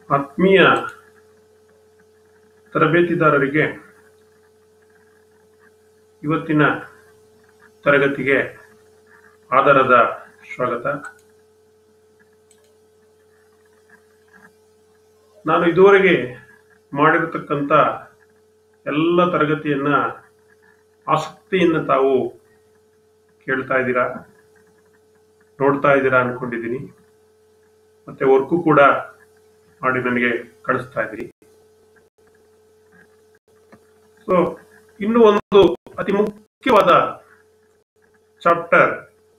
ಆತ್ಮೀಯ ತರಬೇತಿದಾರರಿಗೆ ಇವತ್ತಿನ ತರಗತಿಗೆ ಆಧಾರದ ಸ್ವಾಗತ ನಾನು ಇದುವರೆಗೆ ಮಾಡಿರತಕ್ಕಂಥ ಎಲ್ಲ ತರಗತಿಯನ್ನ ಆಸಕ್ತಿಯಿಂದ ತಾವು ಕೇಳ್ತಾ ಇದ್ದೀರಾ ನೋಡ್ತಾ ಇದ್ದೀರಾ ಅನ್ಕೊಂಡಿದ್ದೀನಿ ಮತ್ತೆ ವರ್ಕು ಕೂಡ ಮಾಡಿ ನನಗೆ ಕಳಿಸ್ತಾ ಇದ್ದೀರಿ ಸೊ ಇನ್ನು ಒಂದು ಅತಿ ಮುಖ್ಯವಾದ ಚಾಪ್ಟರ್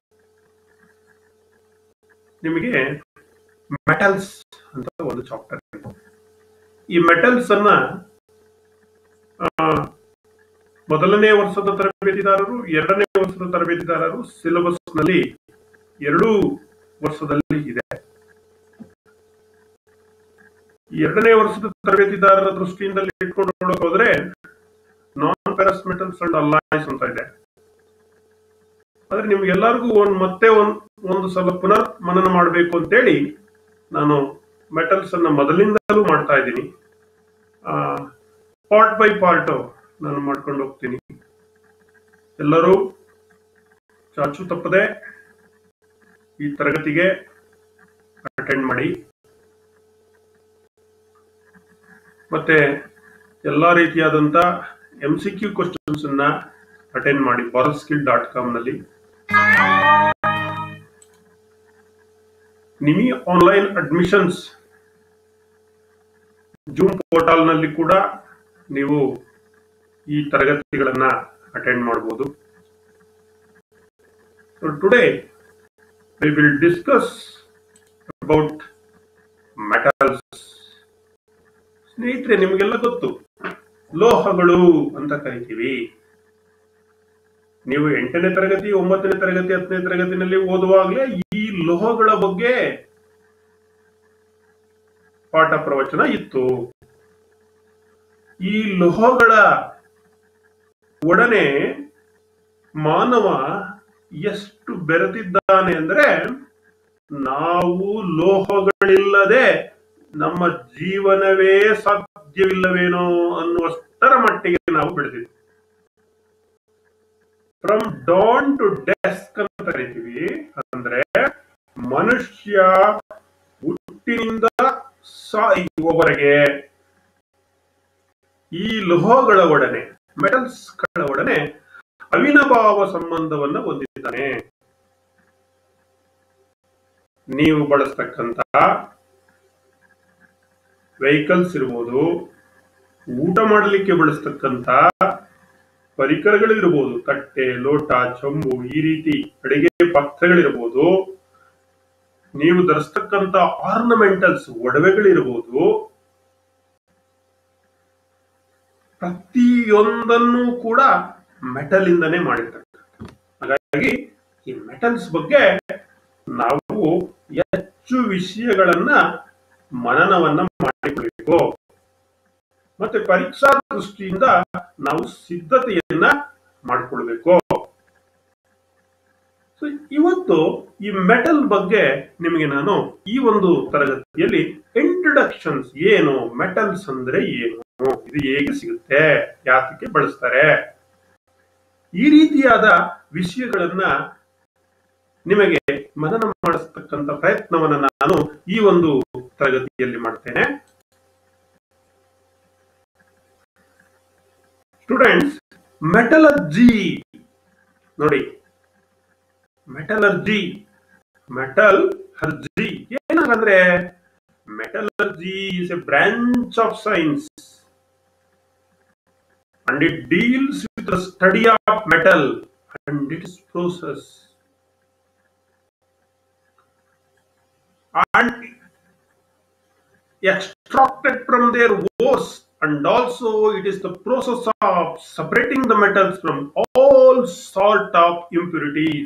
ನಿಮಗೆ ಮೆಟಲ್ಸ್ ಅಂತ ಒಂದು ಚಾಪ್ಟರ್ ಈ ಮೆಟಲ್ಸ್ ಅನ್ನ ಆ, ಮೊದಲನೇ ವರ್ಷದ ತರಬೇತಿದಾರರು ಎರಡನೇ ವರ್ಷದ ತರಬೇತಿದಾರರು ಸಿಲೆಬಸ್ ನಲ್ಲಿ ಎರಡೂ ವರ್ಷದಲ್ಲಿ ಇದೆ ಈ ಎರಡನೇ ವರ್ಷದ ತರಬೇತಿದಾರರ ದೃಷ್ಟಿಯಿಂದ ಇಟ್ಕೊಂಡು ನೋಡಕ್ ಹೋದ್ರೆ non ferrous metals and alloys ಅಂತ ಇದೆ ಆದ್ರೆ ನಿಮ್ಗೆಲ್ಲರಿಗೂ ಒಂದ್ ಮತ್ತೆ ಒಂದ್ ಒಂದು ಸಲ ಪುನರ್ ಮನನ ಮಾಡಬೇಕು ಅಂತೇಳಿ ನಾನು ಮೆಟಲ್ಸ್ ಅನ್ನ ಮೊದಲಿಂದಲೂ ಮಾಡ್ತಾ ಇದ್ದೀನಿ ಪಾರ್ಟ್ ಬೈ ಪಾರ್ಟ್ ನಾನು ಮಾಡ್ಕೊಂಡು ಹೋಗ್ತೀನಿ ಎಲ್ಲರೂ ಚಾಚು ತಪ್ಪದೆ ಈ ತರಗತಿಗೆ ಅಟೆಂಡ್ ಮಾಡಿ ಮತ್ತೆ ಎಲ್ಲಾ ರೀತಿಯಾದಂತ ಎಂ ಸಿ ಕ್ಯೂ ಕ್ವಶನ್ಸ್ ಅನ್ನ ಅಟೆಂಡ್ ಮಾಡಿ ಬಾರಲ್ ಸ್ಕಿಲ್ ಡಾಟ್ ಕಾಮ್ ನಲ್ಲಿ ನಿಮಿ ಆನ್ಲೈನ್ ಅಡ್ಮಿಷನ್ಸ್ ಜೂಮ್ ಪೋರ್ಟಲ್ ನಲ್ಲಿ ಕೂಡ ನೀವು ಈ ತರಗತಿಗಳನ್ನ ಅಟೆಂಡ್ ಮಾಡಬಹುದು today we will discuss about metals ಸ್ನೇಹಿತರೆ ನಿಮಗೆಲ್ಲ ಗೊತ್ತು ಲೋಹಗಳು ಅಂತ ಕರಿತೀವಿ ನೀವು ಎಂಟನೇ ತರಗತಿ ಒಂಬತ್ತನೇ ತರಗತಿ ಹತ್ತನೇ ತರಗತಿನಲ್ಲಿ ಓದುವಾಗಲೇ ಈ ಲೋಹಗಳ ಬಗ್ಗೆ ಪಾಠ ಪ್ರವಚನ ಇತ್ತು ಈ ಲೋಹಗಳ ಒಡನೆ ಮಾನವ ಎಷ್ಟು ಬೆರೆತಿದ್ದಾನೆ ಅಂದ್ರೆ ನಾವು ಲೋಹಗಳಿಲ್ಲದೆ ನಮ್ಮ ಜೀವನವೇ ಸಾಧ್ಯವಿಲ್ಲವೇನೋ ಅನ್ನುವಷ್ಟರ ಮಟ್ಟಿಗೆ ನಾವು ಬೆಳೆದಿದ್ವಿ ಫ್ರಮ್ ಡಾನ್ ಟು ಡೆಸ್ಕ್ ಅಂತ ಕರಿತೀವಿ ಅಂದ್ರೆ ಮನುಷ್ಯ ಹುಟ್ಟಿನಿಂದ ಸಾಯುವವರೆಗೆ ಈ ಲೋಹಗಳ ಒಡನೆ ಮೆಟಲ್ಸ್ಗಳ ಒಡನೆ ಅವಿನಭಾವ ಸಂಬಂಧವನ್ನ ಹೊಂದಿದ್ದಾನೆ ನೀವು ಬಳಸ್ತಕ್ಕಂತ ವೆಹಿಕಲ್ಸ್ ಇರ್ಬೋದು ಊಟ ಮಾಡಲಿಕ್ಕೆ ಬಳಸ್ತಕ್ಕಂತ ಪರಿಕರಗಳಿರ್ಬೋದು ತಟ್ಟೆ ಲೋಟ ಚೊಂಬು ಈ ರೀತಿ ಅಡಿಗೆ ಪಾತ್ರೆಗಳಿರ್ಬೋದು ನೀವು ಧರಿಸ್ತಕ್ಕಂತ ಆರ್ನಮೆಂಟಲ್ಸ್ ಒಡವೆಗಳಿರ್ಬೋದು ಪ್ರತಿಯೊಂದನ್ನು ಕೂಡ ಮೆಟಲ್ ಇಂದನೇ ಮಾಡಿರ್ತಕ್ಕಂಥ ಹಾಗಾಗಿ ಈ ಮೆಟಲ್ಸ್ ಬಗ್ಗೆ ನಾವು ಹೆಚ್ಚು ವಿಷಯಗಳನ್ನ ಮನನವನ್ನ ಮಾಡಿಕೊಳ್ಳಬೇಕು ಮತ್ತೆ ಪರೀಕ್ಷಾ ದೃಷ್ಟಿಯಿಂದ ನಾವು ಸಿದ್ಧತೆಯನ್ನ ಮಾಡಿಕೊಳ್ಬೇಕು ಸೊ ಇವತ್ತು ಈ ಮೆಟಲ್ ಬಗ್ಗೆ ನಿಮಗೆ ನಾನು ಈ ಒಂದು ತರಗತಿಯಲ್ಲಿ ಇಂಟ್ರಡಕ್ಷನ್ಸ್ ಏನು ಮೆಟಲ್ಸ್ ಅಂದ್ರೆ ಏನು ಇದು ಹೇಗೆ ಸಿಗುತ್ತೆ ಯಾತಕ್ಕೆ ಬಳಸ್ತಾರೆ ಈ ರೀತಿಯಾದ ವಿಷಯಗಳನ್ನ ನಿಮಗೆ ಮನನ ಮಾಡಿಸ್ತಕ್ಕಂಥ ಪ್ರಯತ್ನವನ್ನ ನಾನು ಈ ಒಂದು ತರಗತಿಯಲ್ಲಿ ಮಾಡ್ತೇನೆ ಸ್ಟೂಡೆಂಟ್ಸ್ ಮೆಟಲರ್ಜಿ ನೋಡಿ ಮೆಟಲರ್ಜಿ ಮೆಟಲ್ ಹರ್ಜಿ ಏನಾಗಂದ್ರೆ metallurgy is a branch of science and it deals with the study of metal and its process and extracted from their ores and also it is the process of separating the metals from all sort of impurities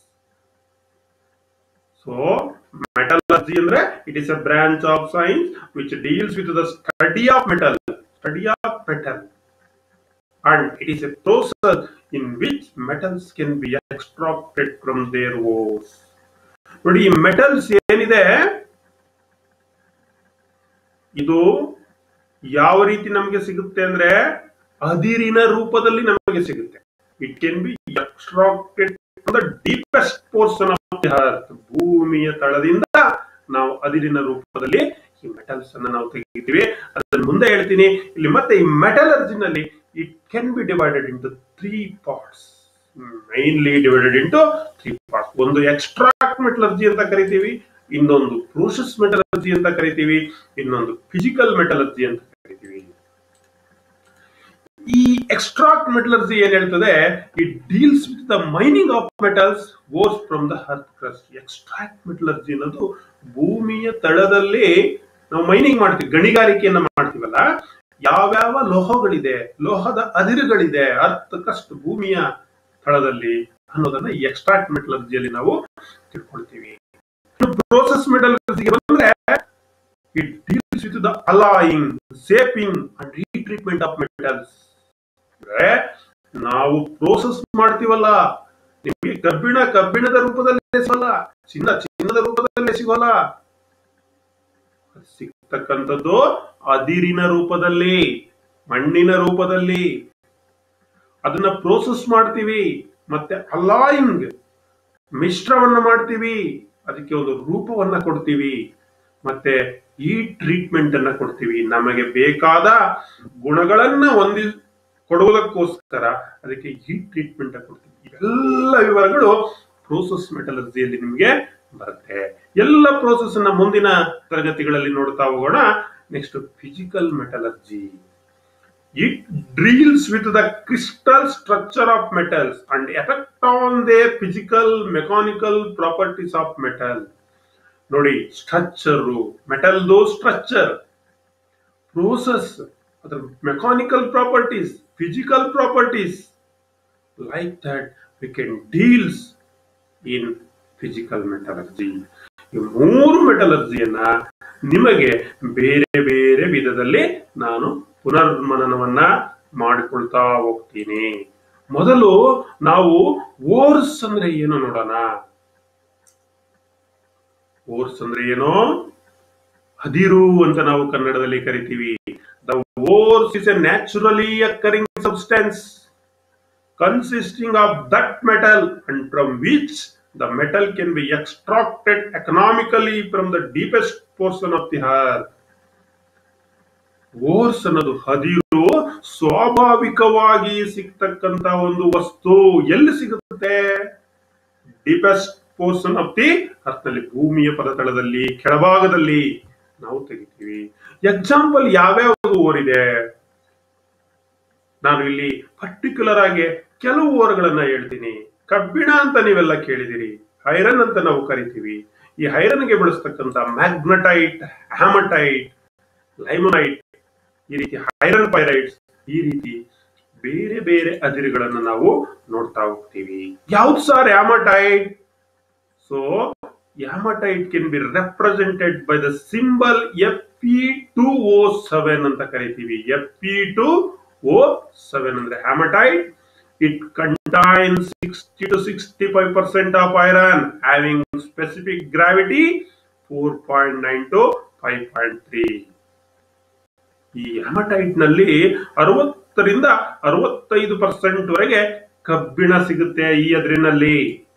so metallurgy andre it is a branch of science which deals with the study of metal study of metal and it is a process in which metals can be extracted from their ores ನೋಡಿ ಈ metals ಏನಿದೆ ಇದು ಯಾವ ರೀತಿ ನಮಗೆ ಸಿಗುತ್ತೆ ಅಂದ್ರೆ ಅದಿರಿನ ರೂಪದಲ್ಲಿ ನಮಗೆ ಸಿಗುತ್ತೆ it can be extracted the deepest portion of the earth ಭೂಮಿಯ ತಳದಿಂದ ನಾವು ಅದಿರಿನ ರೂಪದಲ್ಲಿ ಈ ಮೆಟಲ್ಸ್ ಅನ್ನ ನಾವು ತೆಗಿತೀವಿ ಅದನ್ನ ಮುಂದೆ ಹೇಳ್ತೀನಿ ಇಲ್ಲಿ ಮತ್ತೆ ಈ ಮೆಟಲರ್ಜಿನಲ್ಲಿ it can be divided into three parts mainly divided into three parts ಒಂದು ಎಕ್ಸ್ಟ್ರಾಕ್ಟ್ ಮೆಟಲರ್ಜಿ ಅಂತ ಕರಿತೀವಿ ಇನ್ನೊಂದು ಪ್ರೋಸೆಸ್ ಮೆಟಲರ್ಜಿ ಅಂತ ಕರಿತೀವಿ ಇನ್ನೊಂದು ಫಿಸಿಕಲ್ ಮೆಟಲರ್ಜಿ ಅಂತ ಕರಿತೀವಿ ಈ ಎಕ್ಸ್ಟ್ರಾಕ್ಟ್ ಮೆಟಲರ್ಜಿ ಏನ್ ಹೇಳ್ತದೆ it deals with the mining of metals goes from the earth crust extract metallurgy ಅನ್ನೋದು ಭೂಮಿಯ ತಳದಲ್ಲಿ ನಾವು ಮೈನಿಂಗ್ ಮಾಡ್ತೀವಿ ಗಣಿಗಾರಿಕೆಯನ್ನ ಮಾಡ್ತೀವಲ್ಲ ಯಾವ್ಯಾವ ಲೋಹಗಳಿದೆ ಲೋಹದ ಅದಿರುಗಳಿದೆ ಅರ್ಥ ಕಷ್ಟ ಭೂಮಿಯ ತಳದಲ್ಲಿ ಅನ್ನೋದನ್ನ ಈ ಎಕ್ಸ್ಟ್ರಾಕ್ಟ್ ಮೆಟಲರ್ಜಿಯಲ್ಲಿ ನಾವು ತಿಳ್ಕೊಳ್ತೀವಿ ಪ್ರೋಸೆಸ್ ಮೆಟಲರ್ಜಿಗೆ ಬಂದ್ರೆ it deals with the alloying shaping and retreatment of metals ಅಂದ್ರೆ ನಾವು ಪ್ರೋಸೆಸ್ ಮಾಡ್ತೀವಲ್ಲ ನಿಮಗೆ ಕಬ್ಬಿಣ ಕಬ್ಬಿಣದ ರೂಪದಲ್ಲಿ ಸಿಗಲ್ಲ ಚಿನ್ನ ಚಿನ್ನದ ರೂಪದಲ್ಲಿ ಸಿಗಲ್ಲ ಸಿಗ್ತಕ್ಕಂಥದ್ದು ಅದಿರಿನ ರೂಪದಲ್ಲಿ ಮಣ್ಣಿನ ರೂಪದಲ್ಲಿ ಅದನ್ನ ಪ್ರೋಸೆಸ್ ಮಾಡ್ತೀವಿ ಮತ್ತೆ ಅಲಾಯಿಂಗ್ ಮಿಶ್ರವನ್ನ ಮಾಡ್ತೀವಿ ಅದಕ್ಕೆ ಒಂದು ರೂಪವನ್ನ ಕೊಡ್ತೀವಿ ಮತ್ತೆ ಈ ಟ್ರೀಟ್ಮೆಂಟ್ ಅನ್ನ ಕೊಡ್ತೀವಿ ನಮಗೆ ಬೇಕಾದ ಗುಣಗಳನ್ನ ಹೊಂದಿ ಕೊಡುವುದಕ್ಕೋಸ್ಕರ ಅದಕ್ಕೆ ಈ ಟ್ರೀಟ್ಮೆಂಟ್ ಕೊಡ್ತೀವಿ ಇವೆಲ್ಲ ವಿವರಗಳು ಪ್ರೋಸೆಸ್ ಮೆಟಲರ್ಜಿಯಲ್ಲಿ ನಿಮಗೆ ಬರುತ್ತೆ ಎಲ್ಲ ಪ್ರೋಸೆಸ್ ಅನ್ನ ಮುಂದಿನ ತರಗತಿಗಳಲ್ಲಿ ನೋಡ್ತಾ ಹೋಗೋಣ next physical metallurgy it deals with the crystal structure of metals and effect on the physical mechanical properties of metal ನೋಡಿ ಸ್ಟ್ರಕ್ಚರು ಮೆಟಲ್ದು ಸ್ಟ್ರಕ್ಚರ್ ಪ್ರೋಸೆಸ್ ಅದರ mechanical properties physical properties like that we can deals in physical metallurgy ಈ ಮೂರು ಮೆಟಲರ್ಜಿಯನ್ನ ನಿಮಗೆ ಬೇರೆ ಬೇರೆ ವಿಧದಲ್ಲಿ ನಾನು ಪುನರ್ಮನನವನ್ನ ಮಾಡಿಕೊಳ್ತಾ ಹೋಗ್ತೀನಿ ಮೊದಲು ನಾವು ಓರ್ಸ್ ಅಂದ್ರೆ ಏನು ನೋಡೋಣ ಓರ್ಸ್ ಅಂದ್ರೆ ಏನು ಹದಿರು ಅಂತ ನಾವು ಕನ್ನಡದಲ್ಲಿ ಕರಿತೀವಿ the ores is a naturally occurring substance consisting of that metal and from which the metal can be extracted economically from the deepest portion of the earth. Ores ಅನ್ನೋದು ಹದಿರು ಸ್ವಾಭಾವಿಕವಾಗಿ ಸಿಗ್ತಕ್ಕಂತ ಒಂದು ವಸ್ತು ಎಲ್ಲಿ ಸಿಗುತ್ತೆ ಡಿಪೆಸ್ಟ್ ಪೋರ್ಷನ್ ಆಫ್ ದಿ ಅರ್ಥದಲ್ಲಿ ಭೂಮಿಯ ಪದತಳದಲ್ಲಿ ಕೆಳಭಾಗದಲ್ಲಿ ನಾವು ತೆಗಿತೀವಿ ಎಕ್ಸಾಂಪಲ್ ಯಾವ್ಯಾವ ಓರ್ ಇದೆ ನಾನು ಇಲ್ಲಿ ಪರ್ಟಿಕ್ಯುಲರ್ ಆಗಿ ಕೆಲವು ಓರ್ಗಳನ್ನ ಹೇಳ್ತೀನಿ ಕಬ್ಬಿಣ ಅಂತ ನೀವೆಲ್ಲ ಕೇಳಿದಿರಿ ಐರನ್ ಅಂತ ನಾವು ಕರಿತೀವಿ ಈ ಐರನ್ಗೆ ಬಳಸ್ತಕ್ಕಂಥ ಮ್ಯಾಗ್ನಟೈಟ್ ಹ್ಯಾಮಟೈಟ್ ಲೈಮೊನೈಟ್ ಈ ರೀತಿ ಐರನ್ ಪೈರೈಟ್ಸ್ ಈ ರೀತಿ ಬೇರೆ ಬೇರೆ ಅದಿರುಗಳನ್ನ ನಾವು ನೋಡ್ತಾ ಹೋಗ್ತೀವಿ ಯಾವ್ದು sir haematite so haematite can be represented by the symbol F P two O seven ಅಂತ ಕರಿತೀವಿ F P two O seven ಅಂದ್ರೆ haematite it contains sixty to sixty five percent of iron having specific gravity four point nine to five point three ಈ haematite ನಲ್ಲಿ ಅರವತ್ತರಿಂದ ಅರವತ್ತೈದು percent ವರೆಗೆ ಕಬ್ಬಿಣ ಸಿಗುತ್ತೆ ಈ ಅದರಿನಲ್ಲಿ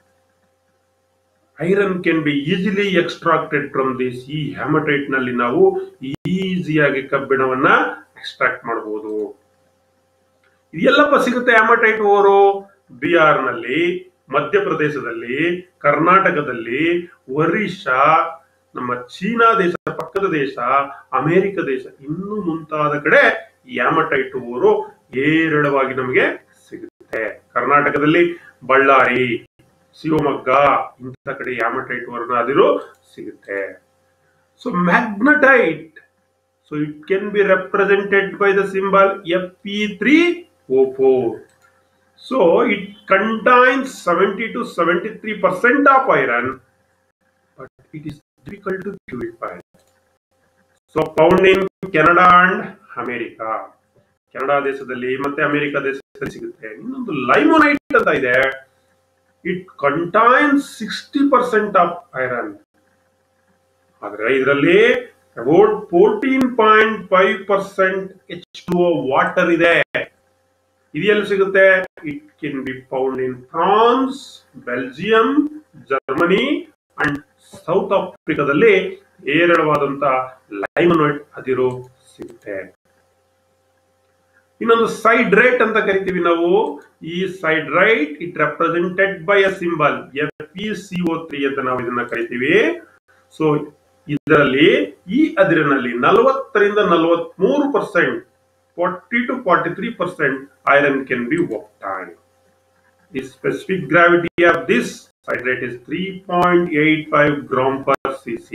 iron can be easily extracted from this ಈ ಹ್ಯಾಮಟೈಟ್ ನಲ್ಲಿ ನಾವು ಈಸಿಯಾಗಿ ಕಬ್ಬಿಣವನ್ನ ಎಕ್ಸ್ಟ್ರಾಕ್ಟ್ ಮಾಡಬಹುದು ಎಲ್ಲಪ್ಪ ಸಿಗುತ್ತೆ ಹ್ಯಾಮಟೈಟ್ ಓರು ಬಿಹಾರ್ ನಲ್ಲಿ ಮಧ್ಯಪ್ರದೇಶದಲ್ಲಿ ಕರ್ನಾಟಕದಲ್ಲಿ ಒರಿಸ್ಸಾ ನಮ್ಮ ಚೀನಾ ದೇಶ ಪಕ್ಕದ ದೇಶ ಅಮೆರಿಕ ದೇಶ ಇನ್ನೂ ಮುಂತಾದ ಕಡೆ ಈ ಹ್ಯಾಮಟೈಟ್ ಓರು ಹೇರಳವಾಗಿ ನಮಗೆ ಸಿಗುತ್ತೆ ಕರ್ನಾಟಕದಲ್ಲಿ ಬಳ್ಳಾರಿ ಶಿವಮೊಗ್ಗ ಇಂಥ ಕಡೆ ಹ್ಯಾಮಟೈಟ್ ಓರ್ನ ಅದಿರು ಸಿಗುತ್ತೆ so magnetite so it can be represented by the symbol F P three O four so it contains seventy to seventy three percent of iron but it is difficult to purify so found in Canada and America Canada ದೇಶದಲ್ಲಿ ಮತ್ತೆ America ದೇಶದಲ್ಲಿ ಸಿಗುತ್ತೆ ಇನ್ನೊಂದು limonite ಅಂತ ಇದೆ it contains sixty percent of iron ಆದ್ರೆ ಇದರಲ್ಲಿ about fourteen point five percent H two water ಇದೆ ಇದು ಎಲ್ಲಿ ಸಿಗುತ್ತೆ it can be found in France Belgium Germany and south ಆಫ್ರಿಕಾದಲ್ಲಿ ಹೇರಳವಾದಂತ ಲೈಮನೋಯ್ಡ್ ಅದಿರು ಸಿಗುತ್ತೆ ಇನ್ನೊಂದು ಸೈಡ್ ರೈಟ್ ಅಂತ ಕರಿತೀವಿ ನಾವು ಈ side right it represented by a symbol F E C O three ಅಂತ ನಾವು ಇದನ್ನ ಕರಿತೀವಿ ಸೊ ಇದರಲ್ಲಿ ಈ ಅದಿರಿನಲ್ಲಿ ನಲವತ್ತರಿಂದ ನಲವತ್ಮೂರು percent forty two forty three percent iron can be obtained The specific gravity of this hydrate is 3.85 gram per cc.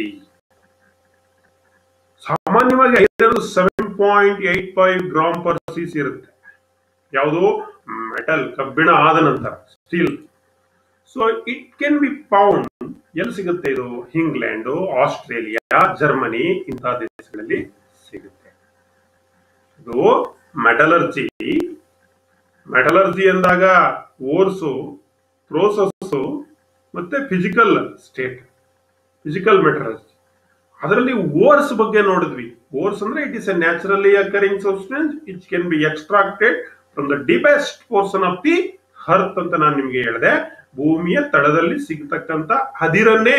ಸಾಮಾನ್ಯವಾಗಿ iron seven point eight five gram per cc ಇರುತ್ತೆ ಯಾವುದು ಮೆಟಲ್ ಕಬ್ಬಿಣ ಆದ ನಂತರ steel so it can be found ಎಲ್ಲಿ ಸಿಗುತ್ತೆ ಇದು England Australia Germany ಇಂತಹ ದೇಶಗಳಲ್ಲಿ ಸಿಗುತ್ತೆ ಇದು ಮೆಟಲರ್ಜಿ ಮೆಟಲರ್ಜಿ ಅಂದಾಗ ಓರ್ಸು ಪ್ರೋಸೆಸ್ ಮತ್ತೆ ಫಿಸಿಕಲ್ ಸ್ಟೇಟ್ ಫಿಸಿಕಲ್ ಮೆಟಲರ್ಜಿ ಅದರಲ್ಲಿ ಓರ್ಸ್ ಬಗ್ಗೆ ನೋಡಿದ್ವಿ ಓರ್ಸ್ ಅಂದ್ರೆ it is a naturally occurring substance it can be extracted from the deepest portion of the earth ಅಂತ ನಾನು ನಿಮ್ಗೆ ಹೇಳಿದೆ ಭೂಮಿಯ ತಳದಲ್ಲಿ ಸಿಗತಕ್ಕಂತ ಹದಿರನ್ನೇ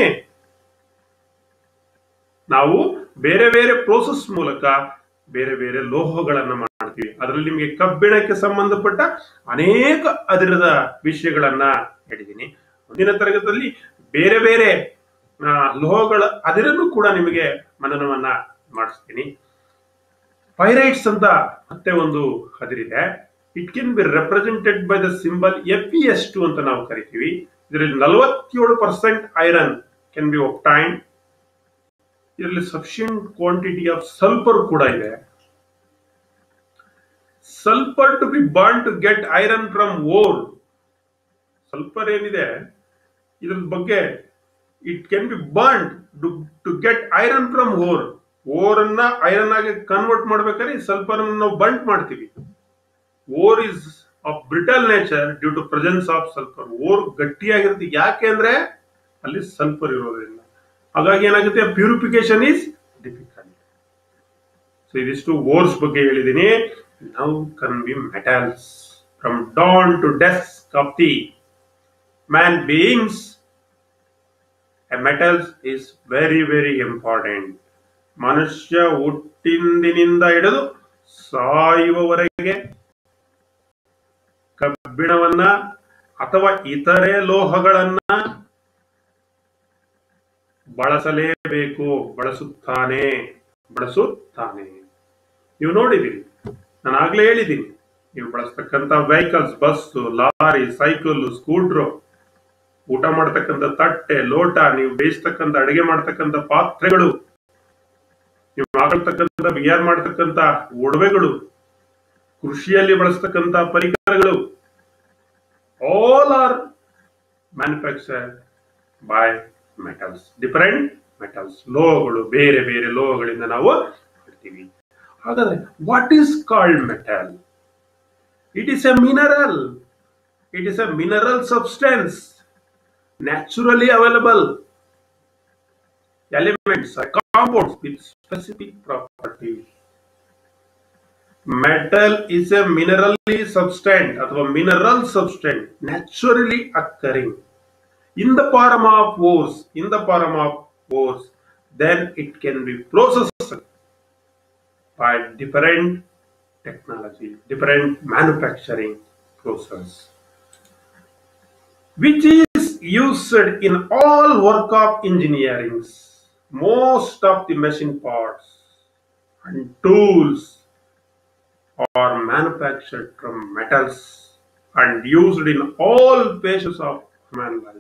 ನಾವು ಬೇರೆ ಬೇರೆ ಪ್ರೋಸೆಸ್ ಮೂಲಕ ಬೇರೆ ಬೇರೆ ಲೋಹಗಳನ್ನ ಮಾಡ್ತೀವಿ ಅದರಲ್ಲಿ ನಿಮಗೆ ಕಬ್ಬಿಣಕ್ಕೆ ಸಂಬಂಧಪಟ್ಟ ಅನೇಕ ಅದರದ ವಿಷಯಗಳನ್ನ ಹೇಳಿದ್ದೀನಿ ಮುಂದಿನ ತರಗತಿಯಲ್ಲಿ ಬೇರೆ ಬೇರೆ ಆ, ಲೋಹಗಳ ಅದರಲ್ಲೂ ಕೂಡ ನಿಮಗೆ ಮನನವನ್ನ ಮಾಡಿಸ್ತೀನಿ ಪೈರೈಟ್ಸ್ ಅಂತ ಮತ್ತೆ ಒಂದು ಹದಿರಿದೆ it can be represented by the symbol F E S two ಅಂತ ನಾವು ಕರಿತೀವಿ ಇದರಲ್ಲಿ ನಲವತ್ತೇಳು percent iron can be obtained ಇದರಲ್ಲಿ ಸಫಿಷಿಯಂಟ್ ಕ್ವಾಂಟಿಟಿ ಆಫ್ ಸಲ್ಫರ್ ಕೂಡ ಇದೆ sulphur to be bond to get iron from ore sulphur ಏನಿದೆ ಇದ್ರ ಬಗ್ಗೆ it can be bond to get iron from ore ore ಅನ್ನ ಐರನ್ ಆಗಿ ಕನ್ವರ್ಟ್ ಮಾಡ್ಬೇಕಾದ್ರೆ sulphur ಅನ್ನು ನಾವು ಬಂಟ್ ಮಾಡ್ತೀವಿ ore is of brittle nature due to presence of sulphur ore ಗಟ್ಟಿಯಾಗಿರುತ್ತೆ ಯಾಕೆ ಅಂದ್ರೆ ಅಲ್ಲಿ ಸಲ್ಫರ್ ಇರೋದ್ರಿಂದ ಹಾಗಾಗಿ ಏನಾಗುತ್ತೆ ಪ್ಯೂರಿಫಿಕೇಶನ್ ಈಸ್ ಡಿಫಿಕಲ್ಟ್ ಸೊ ಇದಿಷ್ಟು ಓರ್ಸ್ ಬಗ್ಗೆ ಹೇಳಿದ್ದೀನಿ now can be metals from dawn to dusk of the man beings a metals is very very important ಮನುಷ್ಯ ಹುಟ್ಟಿಂದಿನಿಂದ ಹಿಡಿದು ಸಾಯುವವರೆಗೆ ಕಬ್ಬಿಣವನ್ನ ಅಥವಾ ಇತರೆ ಲೋಹಗಳನ್ನ ಬಳಸಲೇಬೇಕು ಬಳಸುತ್ತಾನೆ ಬಳಸುತ್ತಾನೆ ನೀವು ನೋಡಿದ್ದೀರಿ ನಾನು ಆಗ್ಲೇ ಹೇಳಿದ್ದೀನಿ ನೀವು ಬಳಸ್ತಕ್ಕಂಥ vehicles bus lorry cycle scooter ಊಟ ಮಾಡ್ತಕ್ಕಂಥ ತಟ್ಟೆ ಲೋಟ ನೀವು ಬೇಯಿಸ್ತಕ್ಕಂಥ ಅಡಿಗೆ ಮಾಡ್ತಕ್ಕಂಥ ಪಾತ್ರೆಗಳು ನೀವು ಹಾಕೊಳ್ತಕ್ಕಂಥ ಬಿಯಾರ್ ಮಾಡ್ತಕ್ಕಂಥ ಒಡವೆಗಳು ಕೃಷಿಯಲ್ಲಿ ಬಳಸ್ತಕ್ಕಂಥ ಪರಿಕರಗಳು all are manufacture by metals different metals ಲೋಹಗಳು ಬೇರೆ ಬೇರೆ ಲೋಹಗಳಿಂದ ನಾವು ಮಾಡ್ತೀವಿ ಹಾಗಾದ್ರೆ what is called metal it is a mineral it is a mineral substance naturally available elements are compounds with specific properties. Metal is a minerally substance ಅಥವಾ mineral substance naturally occurring in the form of ores, in the form of ores, then it can be processed by different technology, different manufacturing process, which is used in all work of engineering. Most of the machine parts and tools are manufactured from metals and used in all phases of human life.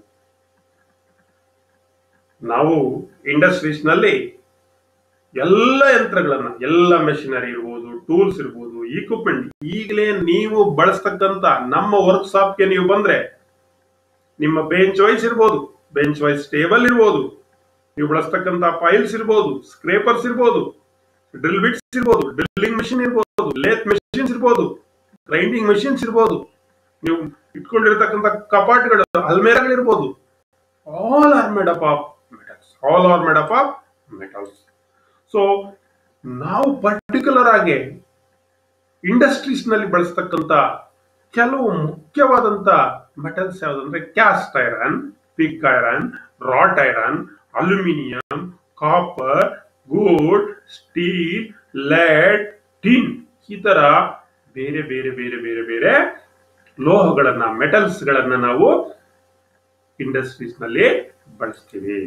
ನಾವು industries ನಲ್ಲಿ ಎಲ್ಲ ಯಂತ್ರಗಳನ್ನ ಎಲ್ಲ machinery ಇರ್ಬೋದು tools ಇರ್ಬೋದು equipment ಈಗಲೇ ನೀವು ಬಳಸ್ತಕ್ಕಂತ ನಮ್ಮ ವರ್ಕ್ ಶಾಪ್ಗೆ ನೀವು ಬಂದ್ರೆ ನಿಮ್ಮ ಬೆಂಚ್ ವೈಸ್ ಇರ್ಬೋದು ಬೆಂಚ್ ವೈಸ್ ಟೇಬಲ್ ಇರ್ಬೋದು ನೀವು ಬಳಸ್ತಕ್ಕಂತ ಫೈಲ್ಸ್ ಇರ್ಬೋದು ಸ್ಕ್ರೇಪರ್ಸ್ ಇರ್ಬೋದು ಡ್ರಿಲ್ ಬಿಟ್ಸ್ ಇರ್ಬೋದು ಡ್ರಿಲ್ಲಿಂಗ್ ಮೆಷಿನ್ ಇರ್ಬೋದು ಲೇತ್ ಮೆಷಿನ್ಸ್ ಇರ್ಬೋದು ಗ್ರೈಂಡಿಂಗ್ ಮೆಷಿನ್ಸ್ ಇರ್ಬೋದು ನೀವು ಇಟ್ಕೊಂಡಿರ್ತಕ್ಕಂಥ ಕಪಾಟ್ಗಳು ಅಲ್ಮೇರಗಳಿರ್ಬೋದು all are made up of metals all are made up of metals so ನಾವು ಪರ್ಟಿಕ್ಯುಲರ್ ಆಗಿ ಇಂಡಸ್ಟ್ರೀಸ್ ನಲ್ಲಿ ಬಳಸ್ತಕ್ಕಂತ ಕೆಲವು ಮುಖ್ಯವಾದಂತ ಮೆಟಲ್ಸ್ ಯಾವ್ದಂದ್ರೆ cast iron pig iron wrought iron aluminium copper gold steel lead tin ಈ ತರ ಬೇರೆ ಬೇರೆ ಬೇರೆ ಬೇರೆ ಬೇರೆ ಲೋಹಗಳನ್ನ ಮೆಟಲ್ಸ್ ಗಳನ್ನ ನಾವು ಇಂಡಸ್ಟ್ರೀಸ್ ನಲ್ಲಿ ಬಳಸ್ತೀವಿ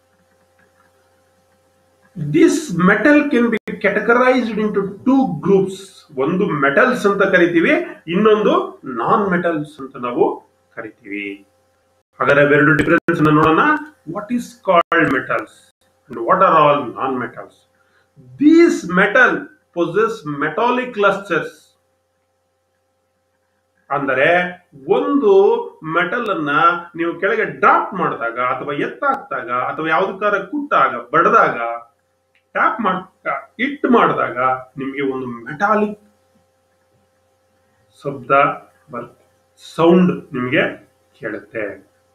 this metal can be categorised into two groups ಒಂದು ಮೆಟಲ್ಸ್ ಅಂತ ಕರಿತೀವಿ ಇನ್ನೊಂದು ನಾನ್ ಮೆಟಲ್ಸ್ ಅಂತ ನಾವು ಕರಿತೀವಿ ಹಾಗಾದ್ರೆ ಅವೆರಡು ಡಿಫರೆನ್ಸ್ ನೋಡೋಣ what is called metals and what are all non metals these metal possess metallic clusters ಅಂದರೆ ಒಂದು ಮೆಟಲ್ ಅನ್ನ ನೀವು ಕೆಳಗೆ ಡ್ರಾಪ್ ಮಾಡಿದಾಗ ಅಥವಾ ಎತ್ತಾಕ್ದಾಗ ಅಥವಾ ಯಾವ್ದಕ್ಕಾರ ಕುಟ್ಟಾಗ ಬಡದಾಗ ಟ್ಯಾಪ್ ಮಾಡಿದಾಗ ಇಟ್ ಮಾಡಿದಾಗ ನಿಮಗೆ ಒಂದು ಮೆಟಾಲಿಕ್ ಶಬ್ದ ಬರುತ್ತೆ ಸೌಂಡ್ ನಿಮಗೆ ಕೇಳುತ್ತೆ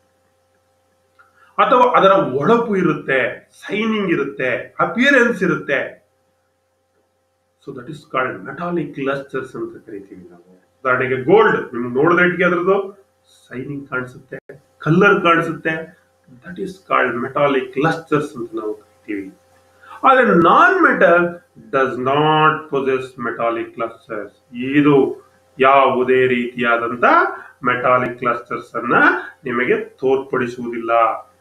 ಅಥವಾ ಅದರ ಒಳಪು ಇರುತ್ತೆ ಸೈನಿಂಗ್ ಇರುತ್ತೆ ಅಪಿಯರೆನ್ಸ್ ಇರುತ್ತೆ so that is called metallic clusters ಅಂತ ಕರಿತೀವಿ ನಾವು ಉದಾಹರಣೆಗೆ ಗೋಲ್ಡ್ ನಿಮ್ಗೆ ನೋಡಿದ್ರೆ ಇಟ್ಗೆ ಅದ್ರದ್ದು ಸೈನಿಂಗ್ ಕಾಣಿಸುತ್ತೆ ಕಲರ್ ಕಾಣಿಸುತ್ತೆ that is called metallic clusters ಅಂತ ನಾವು ಕರಿತೀವಿ ಆದ್ರೆ non metal does not possess metallic clusters ಇದು ಯಾವುದೇ ರೀತಿಯಾದಂತ ಮೆಟಾಲಿಕ್ ಕ್ಲಸ್ಟರ್ಸ್ ಅನ್ನ ನಿಮಗೆ ತೋರ್ಪಡಿಸುವುದಿಲ್ಲ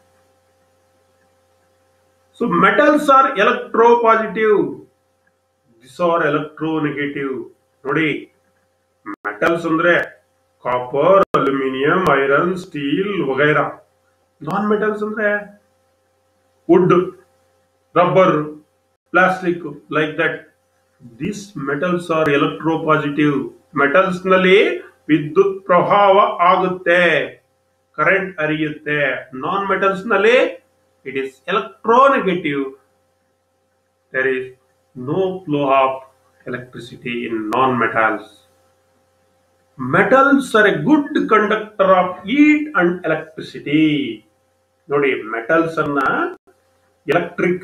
so metals are electro positive this are electro negative ನೋಡಿ ಮೆಟಲ್ಸ್ ಅಂದ್ರೆ ಕಾಪರ್ ಅಲ್ಯೂಮಿನಿಯಂ ಐರನ್ ಸ್ಟೀಲ್ ವಗೈರಾ ನಾನ್ ಮೆಟಲ್ಸ್ ಅಂದ್ರೆ wood rubber plastic like that this metals are electro positive metals ನಲ್ಲಿ ವಿದ್ಯುತ್ ಪ್ರಭಾವ ಆಗುತ್ತೆ ಕರೆಂಟ್ ಹರಿಯುತ್ತೆ ನಾನ್ ಮೆಟಲ್ಸ್ ನಲ್ಲಿ it is electronegative there is no flow of electricity in non metals metals are a good conductor of heat and electricity ನೋಡಿ metals ಅನ್ನ electric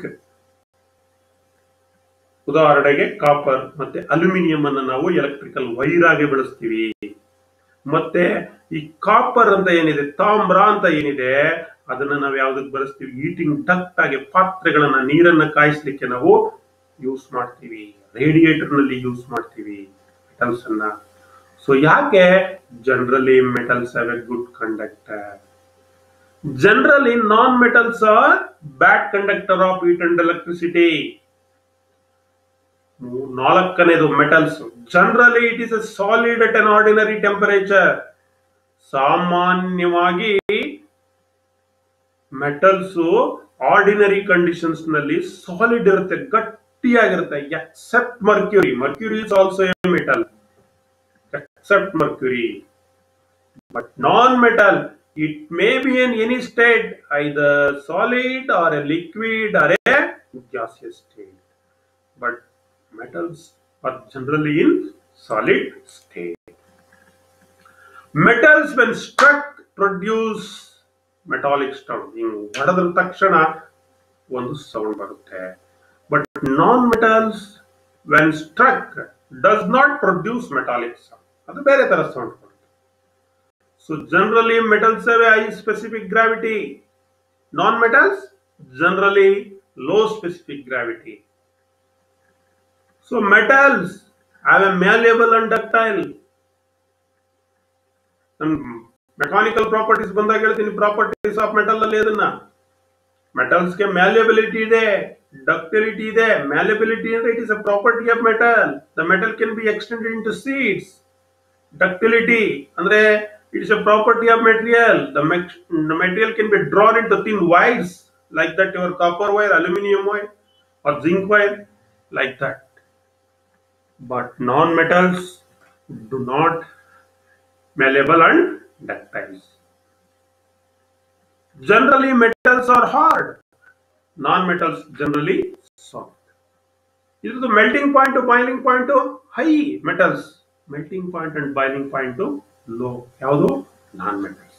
ಉದಾಹರಣೆಗೆ copper ಮತ್ತೆ ಅಲ್ಯೂಮಿನಿಯಂ ಅನ್ನ ನಾವು ಎಲೆಕ್ಟ್ರಿಕಲ್ ವೈರ್ ಆಗಿ ಬಳಸ್ತೀವಿ ಮತ್ತೆ ಈ ಕಾಪರ್ ಅಂತ ಏನಿದೆ ತಾಮ್ರ ಅಂತ ಏನಿದೆ ಅದನ್ನ ನಾವು ಯಾವ್ದಕ್ಕೆ ಬಳಸ್ತೀವಿ ಹೀಟಿಂಗ್ ಡಕ್ಟ್ ಆಗಿ ಪಾತ್ರೆಗಳನ್ನ ನೀರನ್ನ ಕಾಯಿಸ್ಲಿಕ್ಕೆ ನಾವು ಯೂಸ್ ಮಾಡ್ತೀವಿ ರೇಡಿಯೇಟರ್ ನಲ್ಲಿ ಯೂಸ್ ಮಾಡ್ತೀವಿ ಮೆಟಲ್ಸ್ ಅನ್ನ ಸೊ ಯಾಕೆ generally metals have a good conductor generally non metals are bad conductor of heat and electricity ನಾಲ್ಕನೇದು metals generally it is a solid at an ordinary temperature ಸಾಮಾನ್ಯವಾಗಿ metals ordinary conditions ನಲ್ಲಿ solid ಇರುತ್ತೆ ಗಟ್ಟಿಯಾಗಿರುತ್ತೆ except mercury mercury is also a metal except mercury. But non-metal, it may be in any state, either solid or a liquid or a gaseous state. But metals are generally in solid state. Metals, when struck, produce metallic sound. ಹಿಂಗ್ ಹೊಡೆದ ತಕ್ಷಣ ಒಂದು sound ಬರುತ್ತೆ but non metals when struck does not produce metallic sound ಅದು ಬೇರೆ ತರ sound ಕೊಡುತ್ತೆ so generally metals have high specific gravity non metals generally low specific gravity so metals have a malleable and ductile mechanical properties ಬಂದಾಗ ಹೇಳ್ತೀನಿ properties of metal ಅಲ್ಲಿ ಅದನ್ನ ಮೆಟಲ್ಸ್ಗೆ malleability ಇದೆ ಡಕ್ಟಿಲಿಟಿ ಇದೆ ಮ್ಯಾಲಿಯಬಿಲಿಟಿ ಅಂದ್ರೆ it is a property of metal the metal can be extended in to sheets ductility ಅಂದ್ರೆ it is a property of material the material can be drawn in to thin wires like that your copper wire aluminium wire or zinc wire like that but non metals do not malleable and ductiles. Generally, metals are hard. Non-metals generally soft. This is the melting point to boiling point to high metals. Melting point and boiling point to low. ಯಾವುದು non metals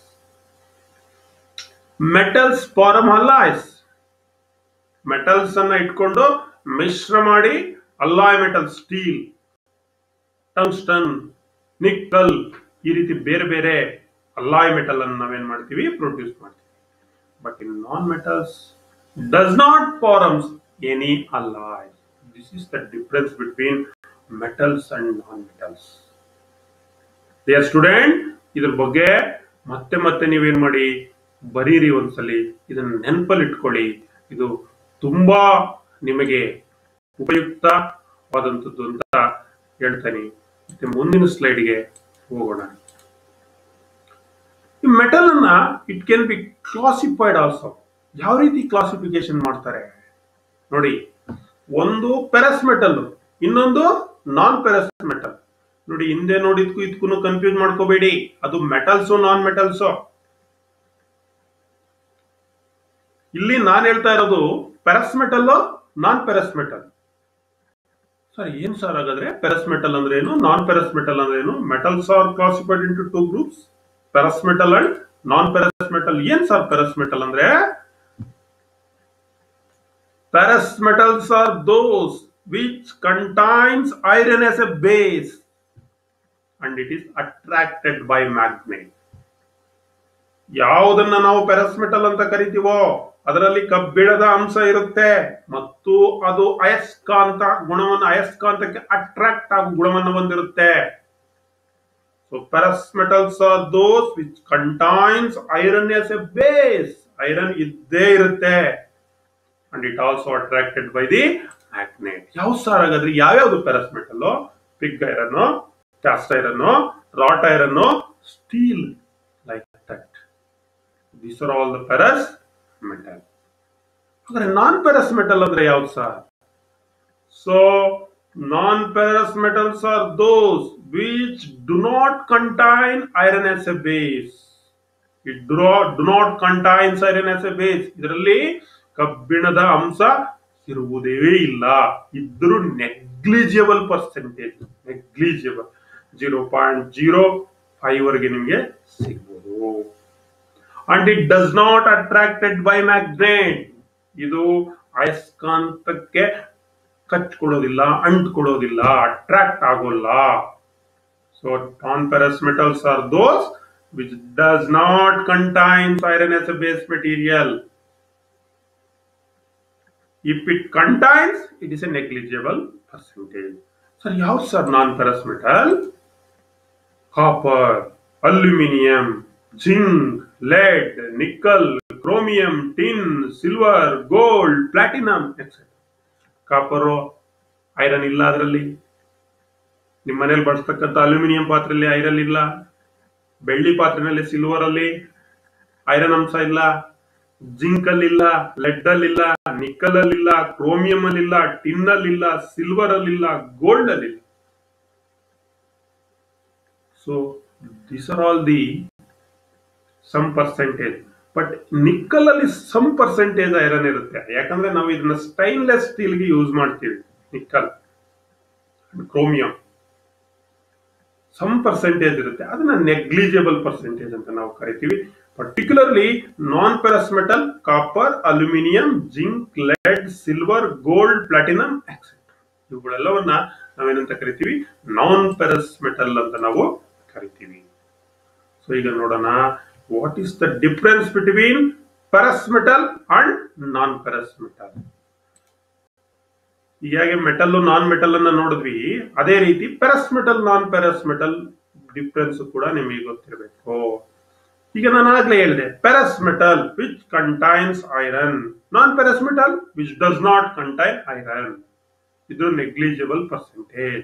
metals form alloys metals ಅನ್ನ ಇಟ್ಕೊಂಡು ಮಿಶ್ರ ಮಾಡಿ alloy metal steel tungsten nickel ಈ ರೀತಿ ಬೇರೆ ಬೇರೆ ಅಲ್ಲಾಯ್ metal ಅನ್ನು ನಾವೇನ್ ಮಾಡ್ತೀವಿ ಪ್ರೊಡ್ಯೂಸ್ ಮಾಡ್ತೀವಿ but in non metals does not forms any alloy this is the difference between metals and non metals dear student ಇದ್ರ ಬಗ್ಗೆ ಮತ್ತೆ ಮತ್ತೆ ನೀವೇನ್ ಮಾಡಿ ಬರೀರಿ ಒಂದ್ಸಲಿ ಇದನ್ನ ನೆನಪಲ್ಲಿ ಇಟ್ಕೊಳ್ಳಿ ಇದು ತುಂಬಾ ನಿಮಗೆ ಉಪಯುಕ್ತವಾದಂಥದ್ದು ಅಂತ ಹೇಳ್ತೇನೆ ಮತ್ತೆ ಮುಂದಿನ ಸ್ಲೈಡ್ಗೆ ಹೋಗೋಣ ಈ ಮೆಟಲ್ ಅನ್ನ it can be classified also ಯಾವ ರೀತಿ ಕ್ಲಾಸಿಫಿಕೇಶನ್ ಮಾಡ್ತಾರೆ ನೋಡಿ ಒಂದು ಪೆರಸ್ ಮೆಟಲ್ ಇನ್ನೊಂದು ನಾನ್ ಪೆರಸ್ ಮೆಟಲ್ ನೋಡಿ ಹಿಂದೆ ನೋಡಿದ್ಕು ಇದಕ್ಕೂ ಕನ್ಫ್ಯೂಸ್ ಮಾಡ್ಕೋಬೇಡಿ ಅದು ಮೆಟಲ್ಸು ನಾನ್ ಮೆಟಲ್ಸು ಇಲ್ಲಿ ನಾನ್ ಹೇಳ್ತಾ ಇರೋದು ferrous metal non ferrous metal sir ಏನ್ ಸರ್ ಹಾಗಾದ್ರೆ ಪೆರಸ್ ಮೆಟಲ್ ಅಂದ್ರೆ ಏನು ನಾನ್ ಪೆರಸ್ ಮೆಟಲ್ ಅಂದ್ರೆ ಏನು metals are classified into two groups ferrous metal and non ferrous metal ಏನ್ ಸರ್ ಪೆರಸ್ ಮೆಟಲ್ ಅಂದ್ರೆ ferrous metals are those which contains iron as a base and it is attracted by magnet ಯಾವುದನ್ನ ನಾವು ferrous metal ಅಂತ ಕರಿತೀವೋ ಅದರಲ್ಲಿ ಕಬ್ಬಿಣದ ಅಂಶ ಇರುತ್ತೆ ಮತ್ತು ಅದು ಅಯಸ್ಕಾಂತ ಗುಣವನ್ನು ಅಯಸ್ಕಾಂತಕ್ಕೆ ಅಟ್ರಾಕ್ಟ್ ಆಗೋ ಗುಣವನ್ನು ಹೊಂದಿರುತ್ತೆ so ferrous metals are those which contains iron as a base iron ಇದ್ದೇ ಇರುತ್ತೆ and it also attracted by the magnet ಯಾವ ಸಾರ್ ಹಾಗಾದ್ರೆ ಯಾವ್ಯಾವ್ದು ferrous metal pig iron cast iron wrought iron steel like that these are all the ferrous metal ಹಾಗಾದ್ರೆ non ferrous metal ಅಂದ್ರೆ ಯಾವ್ದು sir so non ferrous metals are those which do not contain iron as a base it do not contains iron as a base ಇದರಲ್ಲಿ ಕಬ್ಬಿಣದ ಅಂಶ ಇರುವುದೇ ಇಲ್ಲ ಇದ್ರೂ negligible percentage negligible zero point zero five ವರೆಗೆ ನಿಮಗೆ ಸಿಗ್ಬೋದು and it does not attracted by magnet ಇದು ಅಯಸ್ಕಾಂತಕ್ಕೆ ಕಚ್ಕೊಳ್ಳೋದಿಲ್ಲ ಅಂಟ್ಕೊಳ್ಳೋದಿಲ್ಲ ಅಟ್ರಾಕ್ಟ್ ಆಗೋಲ್ಲ so non ferrous metals are those which does not contains iron as a base material if it contains it is a negligible percentage sir ಯಾವ್ದು sir non ferrous metal copper aluminium zinc lead, nickel, chromium, tin, silver, gold, platinum, etc. Copper iron ಇಲ್ಲ ಅದರಲ್ಲಿ ನಿಮ್ಮ ಮನೇಲಿ ಬಳಸ್ತಕ್ಕಂಥ aluminium ಪಾತ್ರೆಯಲ್ಲಿ iron ಇಲ್ಲ ಬೆಳ್ಳಿ ಪಾತ್ರೆನಲ್ಲಿ silver ಅಲ್ಲಿ iron ಅಂಶ ಇಲ್ಲ ಜಿಂಕ್ ಅಲ್ಲಿ ಇಲ್ಲ ಲೆಡ್ ಅಲ್ಲಿ ಇಲ್ಲ ನಿಕ್ಕಲ್ ಅಲ್ಲಿ ಇಲ್ಲ ಕ್ರೋಮಿಯಂ ಅಲ್ಲಿ ಇಲ್ಲ ಟಿನ್ ಅಲ್ಲಿ ಇಲ್ಲ ಸಿಲ್ವರ್ ಅಲ್ಲಿ ಇಲ್ಲ ಗೋಲ್ಡ್ ಅಲ್ಲಿ ಇಲ್ಲ so this are all the some percentage but nickel ಅಲ್ಲಿ ಸಮ್ ಪರ್ಸೆಂಟೇಜ್ ಐರನ್ ಇರುತ್ತೆ ಯಾಕಂದ್ರೆ ನಾವು ಇದನ್ನ ಸ್ಟೈನ್ಲೆಸ್ ಸ್ಟೀಲ್ಗೆ ಯೂಸ್ ಮಾಡ್ತೀವಿ ನಿಕ್ಕಲ್ ಕ್ರೋಮಿಯಂ ಸಮ್ ಪರ್ಸೆಂಟೇಜ್ ಇರುತ್ತೆ ಅದನ್ನ ನೆಗ್ಲಿಜಿಬಲ್ ಪರ್ಸೆಂಟೇಜ್ ಅಂತ ನಾವು ಕರಿತೀವಿ particularly non ferrous metal copper aluminium zinc lead silver gold platinum etcetera ಇವುಗಳೆಲ್ಲವನ್ನ ನಾವೇನಂತ ಕರಿತೀವಿ ನಾನ್ ಪೆರಸ್ ಮೆಟಲ್ ಅಂತ ನಾವು ಕರಿತೀವಿ ಸೊ ಈಗ ನೋಡೋಣ what is the difference between ferrous metal and non ferrous metal ಹೀಗಾಗಿ ಮೆಟಲ್ ನಾನ್ ಮೆಟಲ್ ಅನ್ನ ನೋಡಿದ್ವಿ ಅದೇ ರೀತಿ ferrous metal non ferrous metal difference ಕೂಡ ನಿಮಗೆ ಗೊತ್ತಿರಬೇಕು ಈಗ ನಾನು ಆಗ್ಲೇ ಹೇಳಿದೆ ferrous metal which contains iron non ferrous metal which does not contain iron ಇದು negligible percentage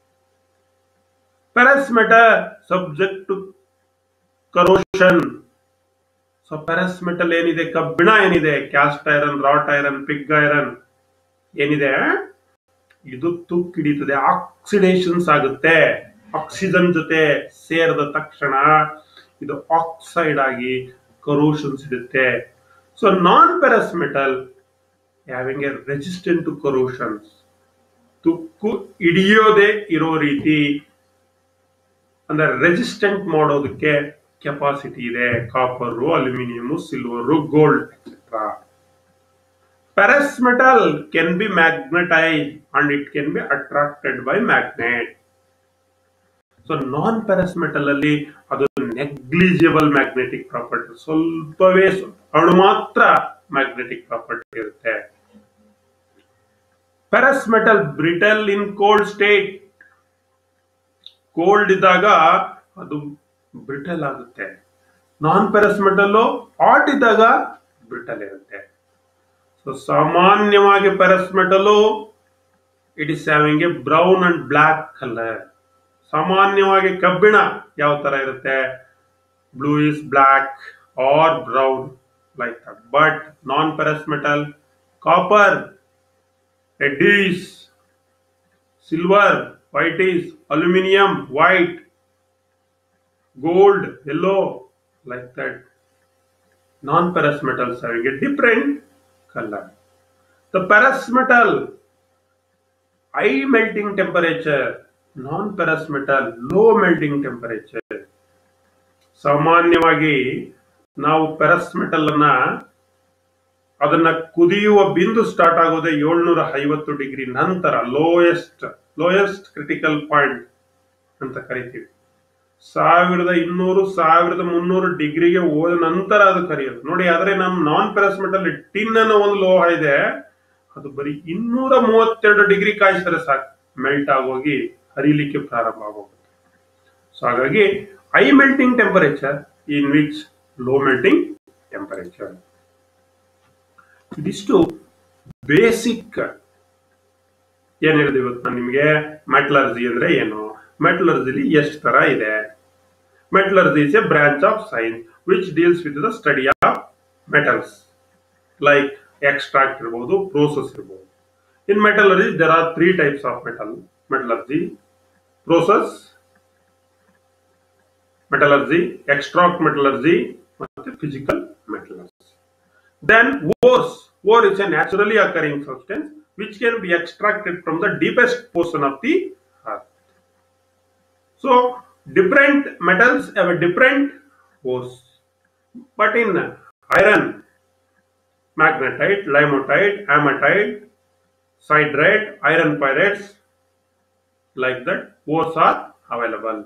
ferrous metal subject to corrosion so ferrous metal ಏನಿದೆ ಕಬ್ಬಿಣ ಏನಿದೆ cast iron wrought iron pig iron ಏನಿದೆ ಇದು ತುಕ್ಕಿಡಿತದೆ ಆಕ್ಸಿಡೇಷನ್ಸ್ ಆಗುತ್ತೆ ಆಕ್ಸಿಜನ್ ಜೊತೆ ಸೇರಿದ ತಕ್ಷಣ ಇದು ಆಕ್ಸೈಡ್ ಆಗಿ ಕರೋಷನ್ಸ್ ಇಡುತ್ತೆ so non ferrous metal having a resistant to corrosions ತುಕ್ಕು ಹಿಡಿಯೋದೇ ಇರೋ ರೀತಿ ಅಂದ್ರೆ ರೆಸಿಸ್ಟೆಂಟ್ ಮಾಡೋದಕ್ಕೆ ಕೆಪಾಸಿಟಿ ಇದೆ copper aluminium silver gold etcetera Ferrous metal can be magnetized and it can be attracted by magnet. So non ferrous metal ಅಲ್ಲಿ ಅದು negligible magnetic property ಸ್ವಲ್ಪವೇ ಸ್ವಲ್ಪ ಅಣು ಮಾತ್ರ ಮ್ಯಾಗ್ನೆಟಿಕ್ ಪ್ರಾಪರ್ಟಿ ಇರುತ್ತೆ ferrous metal brittle in cold state cold ಇದ್ದಾಗ ಅದು brittle ಆಗುತ್ತೆ ನಾನ್ ಪ್ಯಾರಸ್ ಮೆಟಲ್ ಹಾಟ್ ಇದ್ದಾಗ ಬ್ರಿಟಲ್ ಇರುತ್ತೆ ಸೊ ಸಾಮಾನ್ಯವಾಗಿ ferrous metal it is having a brown and black colour ಸಾಮಾನ್ಯವಾಗಿ ಕಬ್ಬಿಣ ಯಾವ ತರ ಇರುತ್ತೆ blue is black or brown like that but non ferrous metal copper red is silver white is aluminium white gold yellow like that non ferrous metals having a different color the ferrous metal high melting temperature non ferrous metal low melting temperature ಸಾಮಾನ್ಯವಾಗಿ ನಾವು ferrous metal ಅನ್ನ ಅದನ್ನ ಕುದಿಯುವ ಬಿಂದು start ಆಗೋದೇ ಏಳ್ನೂರ ಐವತ್ತು degree ನಂತರ ಲೋಯೆಸ್ಟ್ ಲೋಯೆಸ್ಟ್ ಕ್ರಿಟಿಕಲ್ ಪಾಯಿಂಟ್ ಅಂತ ಕರಿತೀವಿ ಸಾವಿರದ ಇನ್ನೂರು ಸಾವಿರದ ಮುನ್ನೂರು ಡಿಗ್ರಿಗೆ ಹೋದ ನಂತರ ಅದು ಕರಿಯೋದು ನೋಡಿ ಆದ್ರೆ ನಮ್ ನಾನ್ ಪೆರಸ್ ಮೆಟಲ್ ಟಿನ್ ಅನ್ನೋ ಒಂದು ಲೋಹ ಇದೆ ಅದು ಬರೀ ಇನ್ನೂರ ಮೂವತ್ತೆರಡು ಡಿಗ್ರಿ ಕಾಯಿಸಿದ್ರೆ ಸಾಕು ಮೆಲ್ಟ್ ಆಗೋಗಿ ಹರಿಲಿಕ್ಕೆ ಪ್ರಾರಂಭ ಆಗೋಗುತ್ತೆ ಸೊ ಹಾಗಾಗಿ high melting temperature in which low melting temperature ಇದಿಷ್ಟು ಬೇಸಿಕ್ ಏನ್ ಹೇಳಿದೆ ಇವತ್ತು ನಾನು ನಿಮಗೆ ಮೆಟ್ಲರ್ಜಿ ಅಂದ್ರೆ ಏನು ಮೆಟ್ಲರ್ಜಿಲಿ ಎಷ್ಟು ತರ ಇದೆ metallurgy is a branch of science which deals with the study of metals like extract ಇರ್ಬೋದು ಪ್ರೋಸೆಸ್ ಇರ್ಬೋದು in metallurgy there are three types of metal metallurgy process metallurgy extract metallurgy ಮತ್ತೆ physical metallurgy then ores ore is a naturally occurring substance which can be extracted from the deepest portion of the earth so different metals have a different ores but in iron magnetite, limonite, amatite, siderite, iron pyrites, like that, ores are available.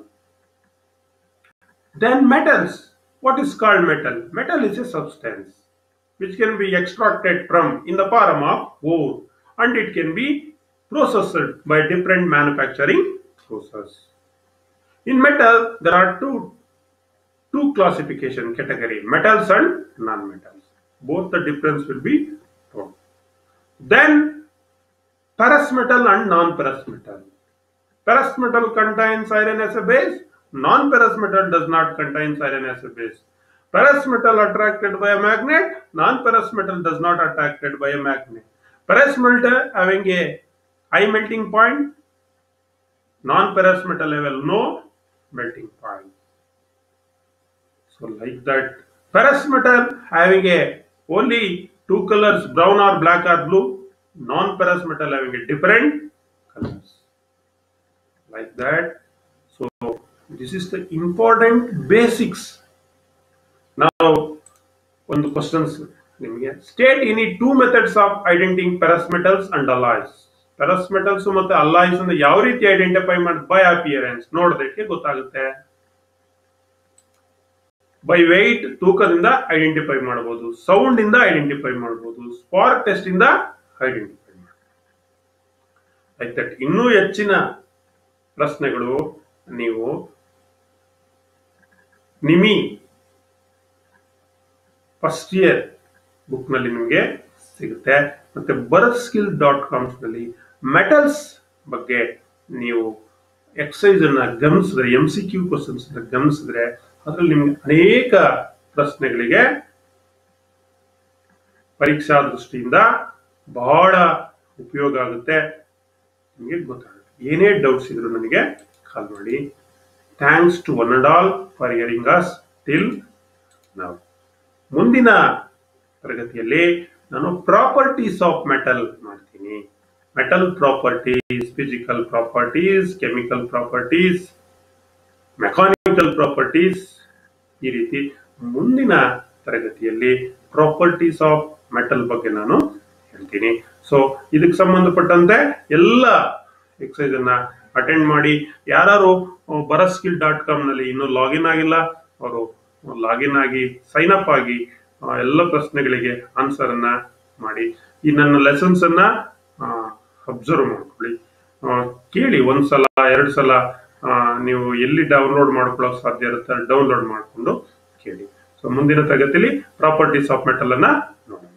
Then metals. What is called metal? Metal is a substance which can be extracted from in the form of ore and it can be processed by different manufacturing process. In metal, there are two two classification category metals and non-metals both the difference will be told. Then ferrous metal and non-ferrous metal. Ferrous metal contains iron as a base. Non-ferrous metal does not contain iron as a base. Ferrous metal attracted by a magnet. Non-ferrous metal does not attracted by a magnet. Ferrous metal having a high melting point. Non-ferrous metal have a low melting point. So like that, ferrous metal having a only two colors, brown or black or blue. Non-ferrous metal having a different colors. Like that. So this is the important basics. Now, ಒಂದು questions ನಿಮಗೆ state any two methods of identifying ferrous metals and alloys ferrous metals ಮತ್ತೆ alloys ಅಂದ್ರೆ ಯಾವ ರೀತಿ identify ಮಾಡಿ by appearance ನೋಡೋದಕ್ಕೆ ಗೊತ್ತಾಗುತ್ತೆ by weight ತೂಕದಿಂದ ಐಡೆಂಟಿಫೈ ಮಾಡಬಹುದು ಸೌಂಡ್ ಇಂದ ಐಡೆಂಟಿಫೈ ಮಾಡಬಹುದು ಸ್ಪಾರ್ಕ್ ಟೆಸ್ಟ್ ಇಂದ ಐಡೆಂಟಿಫೈ ಮಾಡಬಹುದು ಲೈಕ್ ದಟ್ ಇನ್ನೂ ಹೆಚ್ಚಿನ ಪ್ರಶ್ನೆಗಳು ನೀವು ನಿಮಿ ಫಸ್ಟ್ ಇಯರ್ ಬುಕ್ ನಲ್ಲಿ ನಿಮಗೆ ಸಿಗುತ್ತೆ ಮತ್ತೆ ಬರತ್ ಸ್ಕಿಲ್ ಡಾಟ್ ಕಾಮ್ಸ್ ನಲ್ಲಿ ಮೆಟಲ್ಸ್ ಬಗ್ಗೆ ನೀವು ಎಕ್ಸೈಸ್ ಅನ್ನ ಗಮನಿಸಿದ್ರೆ ಎಂ ಸಿ ಕ್ಯೂ ಕ್ವಶನ್ಸ್ ಗಮನಿಸಿದ್ರೆ ಅದರಲ್ಲಿ ನಿಮ್ಗೆ ಅನೇಕ ಪ್ರಶ್ನೆಗಳಿಗೆ ಪರೀಕ್ಷಾ ದೃಷ್ಟಿಯಿಂದ ಬಹಳ ಉಪಯೋಗ ಆಗುತ್ತೆ ನಿಮಗೆ ಗೊತ್ತಾಗುತ್ತೆ ಏನೇ ಡೌಟ್ಸ್ ಇದ್ರು ನನಗೆ ಕಾಲ್ ಮಾಡಿ thanks to one and all for hearing us till ನಾವು ಮುಂದಿನ ತರಗತಿಯಲ್ಲಿ ನಾನು ಪ್ರಾಪರ್ಟೀಸ್ ಆಫ್ ಮೆಟಲ್ ಮಾಡ್ತೀನಿ metal properties physical properties chemical properties mechanical properties ಈ ರೀತಿ ಮುಂದಿನ ತರಗತಿಯಲ್ಲಿ ಪ್ರಾಪರ್ಟೀಸ್ ಆಫ್ ಮೆಟಲ್ ಬಗ್ಗೆ ನಾನು ಹೇಳ್ತೀನಿ ಹೇಳ್ತೀನಿ ಸೊ ಇದಕ್ಕೆ ಸಂಬಂಧಪಟ್ಟಂತೆ ಎಲ್ಲ ಎಕ್ಸಸೈಸ್ ಅನ್ನ ಅಟೆಂಡ್ ಮಾಡಿ ಯಾರು ಬರ ಸ್ಕಿಲ್ ಡಾಟ್ ಕಾಮ್ ನಲ್ಲಿ ಇನ್ನೂ ಲಾಗಿನ್ ಆಗಿಲ್ಲ ಅವರು ಲಾಗಿನ್ ಆಗಿ ಸೈನ್ ಅಪ್ ಆಗಿ ಆ, ಎಲ್ಲ ಪ್ರಶ್ನೆಗಳಿಗೆ ಆನ್ಸರ್ ಅನ್ನ ಮಾಡಿ ಈ ನನ್ನ ಲೆಸನ್ಸ್ ಅನ್ನ ಅಬ್ಸರ್ವ್ ಮಾಡ್ಕೊಳ್ಳಿ ಆ, ಕೇಳಿ ಒಂದ್ಸಲ ಎರಡು ಸಲ ಆ, ನೀವು ಎಲ್ಲಿ ಡೌನ್ಲೋಡ್ ಮಾಡ್ಕೊಳ್ಳೋಕೆ ಸಾಧ್ಯ ಇರುತ್ತೆ ಅಲ್ಲಿ ಡೌನ್ಲೋಡ್ ಮಾಡಿಕೊಂಡು ಕೇಳಿ ಸೊ ಮುಂದಿನ ತರಗತಿಯಲ್ಲಿ ಪ್ರಾಪರ್ಟೀಸ್ ಆಫ್ ಮೆಟಲ್ ಅನ್ನ ನೋಡೋಣ